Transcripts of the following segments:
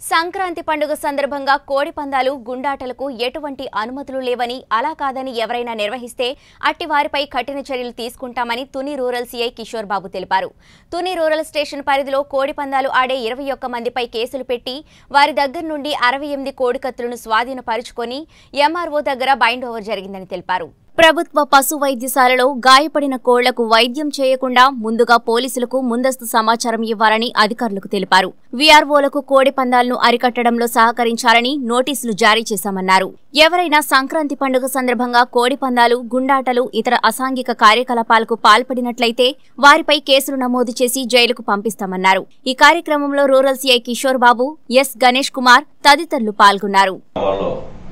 సంక్రాంతి పండుగ సందర్భంగా కోడి పందాలు గుండాటలకు ఎటువంటి అనుమతులు లేవని అలా కాదని ఎవరైనా నిర్వహిస్తే అట్టి వారిపై కఠిన చర్యలు తీసుకుంటామని తుని రూరల్ సీఐ కిషోర్ బాబు తెలిపారు తుని రూరల్ స్టేషన్ పరిధిలో కోడి పందాలు ఆడే ఇరవై ఒక్క మందిపై కేసులు పెట్టి వారి దగ్గర నుండి అరవై ఎనిమిది కోడి కత్తులను స్వాధీనపరుచుకొని ఎంఆర్ఓ దగ్గర బైండ్ ఓవర్ జరిగిందని తెలిపారు ప్రభుత్వ పశు వైద్యశాలలో గాయపడిన కోళ్లకు వైద్యం చేయకుండా ముందుగా పోలీసులకు ముందస్తు సమాచారం ఇవ్వాలని అధికారులకు తెలిపారు వీఆర్ఓలకు కోడి పందాలను అరికట్టడంలో సహకరించాలని నోటీసులు జారీ చేశామన్నారు ఎవరైనా సంక్రాంతి పండుగ సందర్భంగా కోడి పందాలు గుండాటలు ఇతర అసాంఘిక కార్యకలాపాలకు పాల్పడినట్లయితే వారిపై కేసులు నమోదు చేసి జైలుకు పంపిస్తామన్నారు ఈ కార్యక్రమంలో rural CI Kishore Babu S Ganesh Kumar తదితరులు పాల్గొన్నారు గ్రామాల్లో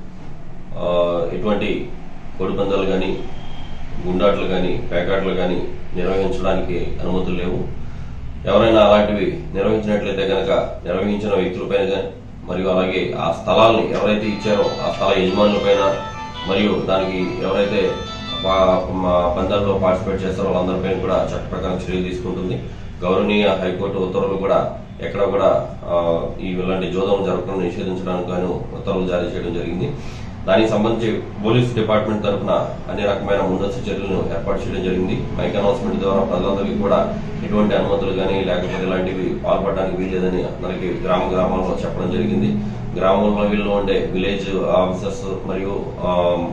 ఆ, ఎటువంటి కోడిపందాలు కానీ గుండాట్లు కానీ పేకాట్లు కానీ నిర్వహించడానికి అనుమతులు లేవు ఎవరైనా అలాంటివి నిర్వహించినట్లయితే కనుక నిర్వహించిన వ్యక్తులపైన కానీ మరియు అలాగే ఆ స్థలాల్ని ఎవరైతే ఇచ్చారో ఆ స్థల యజమానులపైన మరియు దానికి ఎవరైతే పా- మా పందాల్లో పార్టిసిపేట్ చేస్తారో వాళ్ళందరిపైన కూడా చట్ట ప్రకారం చర్యలు తీసుకుంటుంది గౌరవనీయ హైకోర్టు ఉత్తర్వులు కూడా ఎక్కడ కూడా ఆ, ఈ ఇలాంటి జోదం జరగకుండా నిషేధించడానికి గాను ఉత్తర్వులు జారీ చేయడం జరిగింది దానికి సంబంధించి పోలీస్ డిపార్ట్మెంట్ తరఫున అన్ని రకమైన ముందస్తు చర్యలను ఏర్పాటు చేయడం జరిగింది మైక్ అనౌన్స్మెంట్ ద్వారా ప్రజలందరికీ కూడా ఎటువంటి అనుమతులు కానీ లేకపోతే ఇలాంటివి పాల్పడడానికి వీల్లేదని అందరికీ గ్రామ గ్రామాల్లో చెప్పడం జరిగింది గ్రామంలో వీళ్ళు ఉండే విలేజ్ ఆఫీసర్స్ మరియు ఆ,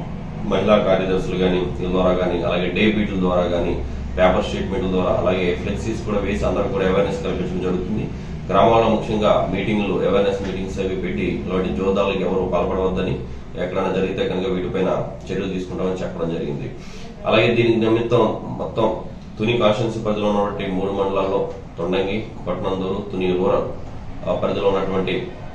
మహిళా కార్యదర్శులు కానీ వీళ్ళ ద్వారా కానీ అలాగే డే బీట్ల ద్వారా కానీ పేపర్ స్టేట్మెంట్ల ద్వారా అలాగే ఫ్లెక్సీస్ కూడా వేసి అందరూ కూడా అవేర్నెస్ కల్పించడం జరుగుతుంది గ్రామాల్లో ముఖ్యంగా మీటింగ్లు అవేర్నెస్ మీటింగ్స్ అవి పెట్టి ఇలాంటి జోదాలకు ఎవరు పాల్పడవద్దని ఎక్కడైనా జరిగితే కనుక వీటిపైన చర్యలు తీసుకుంటామని చెప్పడం జరిగింది అలాగే దీనికి నిమిత్తం మొత్తం తుని కాన్స్టిట్యున్సీ పరిధిలో ఉన్నటువంటి మూడు మండలాల్లో తొండంగి పట్నందూరు తుని రూరల్ ఆ పరిధిలో ఉన్నటువంటి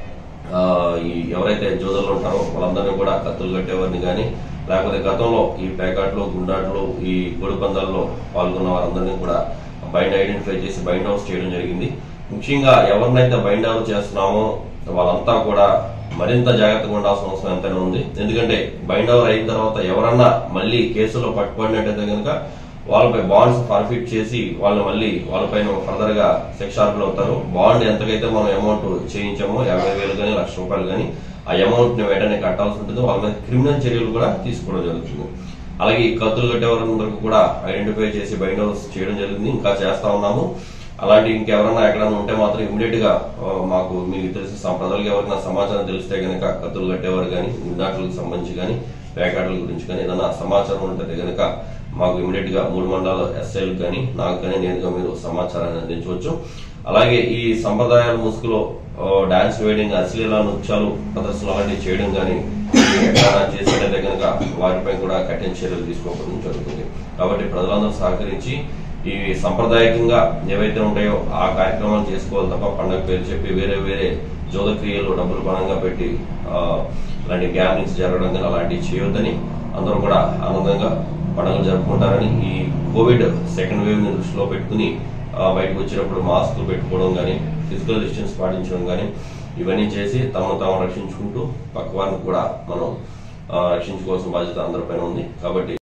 ఆ, ఈ ఎవరైతే జోదర్లు ఉంటారో వాళ్ళందరినీ కూడా కత్తులు కట్టేవారిని కానీ లేకపోతే గతంలో ఈ పేకాట్లు గుండాట్లు ఈ కోడి పందాల్లో పాల్గొన్న వారందరినీ కూడా బైండ్ ఐడెంటిఫై చేసి బైండ్ అవుట్ చేయడం జరిగింది ముఖ్యంగా ఎవరినైతే బైండ్ అవుట్ చేస్తున్నామో వాళ్ళంతా కూడా మరింత జాగ్రత్తగా ఉండాల్సిన అవసరం ఎంతైనా ఉంది ఎందుకంటే బైండ్ అవుట్ అయిన తర్వాత ఎవరన్నా మళ్ళీ కేసులో పట్టుబడినట్టయితే కనుక వాళ్ళపై బాండ్స్ ఫర్ఫిట్ చేసి వాళ్ళని మళ్ళీ వాళ్ళపైన ఫర్దర్ గా శిక్షార్హులు అవుతారు బాండ్ ఎంతకైతే మనం అమౌంట్ చేయించామో యాభై వేలు కానీ లక్ష రూపాయలు కానీ ఆ అమౌంట్ ని వెంటనే కట్టాల్సి ఉంటుంది వాళ్ళ మీద క్రిమినల్ చర్యలు కూడా తీసుకోవడం జరుగుతుంది అలాగే ఈ కత్తులు కట్టేవారందరికీ కూడా ఐడెంటిఫై చేసి బైండ్ హౌస్ చేయడం జరిగింది ఇంకా చేస్తా ఉన్నాము అలాంటి ఇంకెవరన్నా ఎక్కడైనా ఉంటే మాత్రం ఇమీడియట్ గా ఆ, మాకు మీకు తెలిసి సమ- ప్రజలకు ఎవరైనా సమాచారం తెలిస్తే కనుక కత్తులు కట్టేవారు కానీ గుండాట్లకు సంబంధించి కానీ పేకాట్ల గురించి కానీ ఏదైనా సమాచారం ఉంటే కనుక మాకు ఇమీడియట్ గా మూడు మండలాల ఎస్ఐలు కానీ నాకు కానీ నేరుగా మీరు సమాచారాన్ని అందించవచ్చు అలాగే ఈ సంప్రదాయాల ముసుగులో ఆ, డాన్స్ వేయడం అశ్లీల నృత్యాలు ప్రదర్శనలు అలాంటివి చేయడం కానీ ఎక్కడైనా చేసినట్లయితే కనుక వారిపై కూడా కఠిన చర్యలు తీసుకోవడం జరుగుతుంది కాబట్టి ప్రజలందరూ సహకరించి ఈ సంప్రదాయకంగా ఏవైతే ఉంటాయో ఆ కార్యక్రమాలు చేసుకోవాలి తప్ప పండగ పేరు చెప్పి వేరే వేరే జోద క్రియలు డబ్బులు పణంగా పెట్టి ఆ, ఇలాంటి గ్యామ్లింగ్స్ జరగడం కానీ అలాంటివి చేయొద్దని అందరూ కూడా ఆనందంగా పండుగలు జరుపుకుంటారని ఈ కోవిడ్ సెకండ్ వేవ్ ని దృష్టిలో పెట్టుకుని ఆ, బయటకు వచ్చినప్పుడు మాస్కులు పెట్టుకోవడం కానీ ఫిజికల్ డిస్టెన్స్ పాటించడం కానీ ఇవన్నీ చేసి తమను తాము రక్షించుకుంటూ పక్క వారిని కూడా మనం ఆ, రక్షించుకోవాల్సిన బాధ్యత అందరిపైన ఉంది కాబట్టి